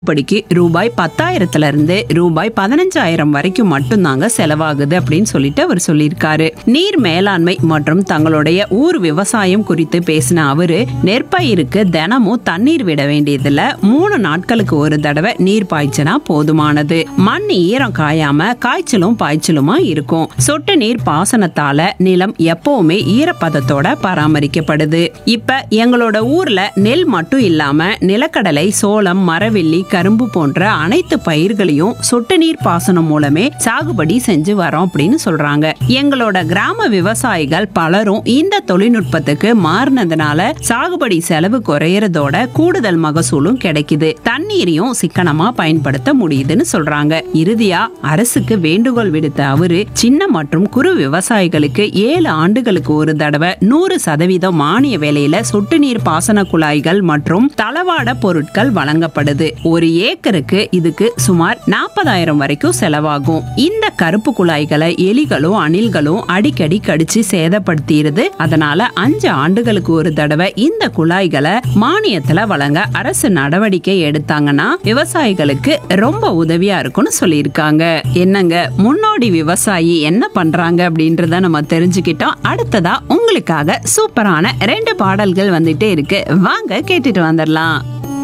படிக்கு ரூபாய் பத்தாயிரத்துல இருந்து ரூபாய் பதினஞ்சாயிரம் வரைக்கும் மட்டும்தாங்க செலவாகுது அப்படின்னு சொல்லிட்டு அவர் சொல்லியிருக்காரு நீர் மேலாண்மை மற்றும் தங்களுடைய ஊர் விவசாயம் குறித்து பேசின அவரு நெற்பயிருக்கு தினமும் தண்ணீர் விட வேண்டியதுல மூணு நாட்களுக்கு ஒரு தடவை நீர் பாய்ச்சினா போதுமானது மண் ஈரம் காயாம காய்ச்சலும் பாய்ச்சலுமா இருக்கும் சொட்டு நீர் பாசனத்தால நிலம் எப்பவுமே ஈரப்பதத்தோட பராமரிக்கப்படுது இப்ப எங்களோட ஊர்ல நெல் மட்டும் இல்லாம நிலக்கடலை சோளம் மரவெள்ளி கரும்பு போன்ற அனைத்து பயிர்களையும் சொட்டு நீர் பாசனம் மூலமே சாகுபடி செஞ்சு வரோம் அப்படின்னு சொல்றாங்க எங்களோட கிராம விவசாயிகள் பலரும் இந்த தொழில்நுட்பத்துக்கு மாறினதுனால சாகுபடி செலவு குறையறதோட கூடுதல் மகசூலும் கிடைக்குது தண்ணீரையும் சிக்கனமா பயன்படுத்த முடியுதுன்னு சொல்றாங்க இறுதியா அரசுக்கு வேண்டுகோள் விடுத்த அவரு சின்ன மற்றும் குறு விவசாயிகளுக்கு ஏழு ஆண்டுகளுக்கு ஒரு தடவை நூறு சதவீதம் மானிய வேலையில சொட்டு நீர் பாசன குழாய்கள் மற்றும் தளவாட பொருட்கள் வழங்கப்படுது ஒரு ஏக்கருக்கு இதுக்கு சுமார் நாற்பதாயிரம் வரைக்கும் செலவாகும் இந்த கருப்பு குழாய்களை எலிகளும் அணில்களும் அடிக்கடி கடிச்சு சேதப்படுத்திடுது அதனால அஞ்சு ஆண்டுகளுக்கு ஒரு தடவை இந்த குழாய்களை மானியத்துல வழங்க அரசு நடவடிக்கை எடுத்தாங்கன்னா விவசாயிகளுக்கு ரொம்ப உதவியா இருக்கும்னு சொல்லியிருக்காங்க என்னங்க முன்னோடி விவசாயி என்ன பண்றாங்க அப்படின்றத நம்ம தெரிஞ்சுக்கிட்டோம் அடுத்ததா உங்களுக்காக சூப்பரான ரெண்டு பாடல்கள் வந்துட்டே இருக்கு வாங்க கேட்டுட்டு வந்துடலாம்